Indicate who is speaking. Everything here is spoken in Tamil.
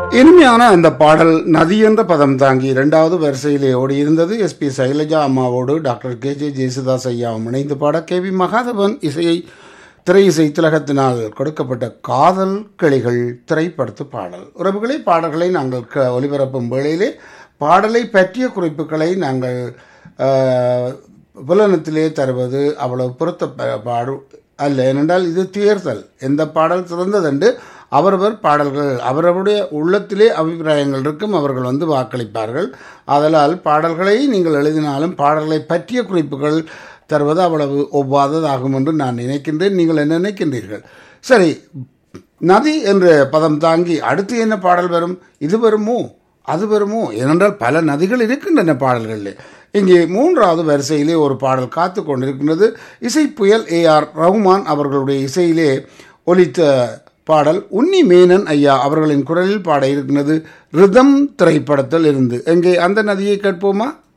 Speaker 1: இனிமையான அந்த பாடல் நதி என்ற பதம் தாங்கி இரண்டாவது வரிசையிலே ஓடி இருந்தது எஸ்பி சைலஜா அம்மாவோடு டாக்டர் கே ஜே ஜேசுதாஸ் ஐயாவும் இணைந்து பாட கே வி மகாதவன் இசையை திரை இசை திலகத்தினால் கொடுக்கப்பட்ட காதல் கிளிகள் திரைப்படத்து பாடல் உறவுகளை பாடல்களை நாங்கள் க ஒலிபரப்பும் வேளையிலே பாடலை பற்றிய குறிப்புகளை நாங்கள் ஆஹ், புலனத்திலே தருவது அவ்வளவு பொருத்த ப- பாடு அல்ல ஏனென்றால் இது தேர்தல் எந்த பாடல் சிறந்ததென்று அவரவர் பாடல்கள் அவரவருடைய உள்ளத்திலே அபிப்பிராயங்கள் இருக்கும் அவர்கள் வந்து வாக்களிப்பார்கள் ஆதலால் பாடல்களை நீங்கள் எழுதினாலும் பாடல்களை பற்றிய குறிப்புகள் தருவது அவ்வளவு ஒவ்வாததாகும் என்று நான் நினைக்கின்றேன் நீங்கள் என்ன நினைக்கின்றீர்கள் சரி நதி என்ற பதம் தாங்கி அடுத்து என்ன பாடல் வரும் இது வருமோ அது வருமோ ஏனென்றால் பல நதிகள் இருக்கின்றன பாடல்களில் இங்கே மூன்றாவது வரிசையிலே ஒரு பாடல் காத்து கொண்டிருக்கின்றது இசை புயல் ஏ ஆர் ரஹ்மான் அவர்களுடைய இசையிலே ஒலித்த பாடல் உன்னி மேனன் ஐயா அவர்களின் குரலில் பாட இருக்கின்றது ரிதம் திரைப்படத்தில் இருந்து எங்கே அந்த நதியை கேட்போமா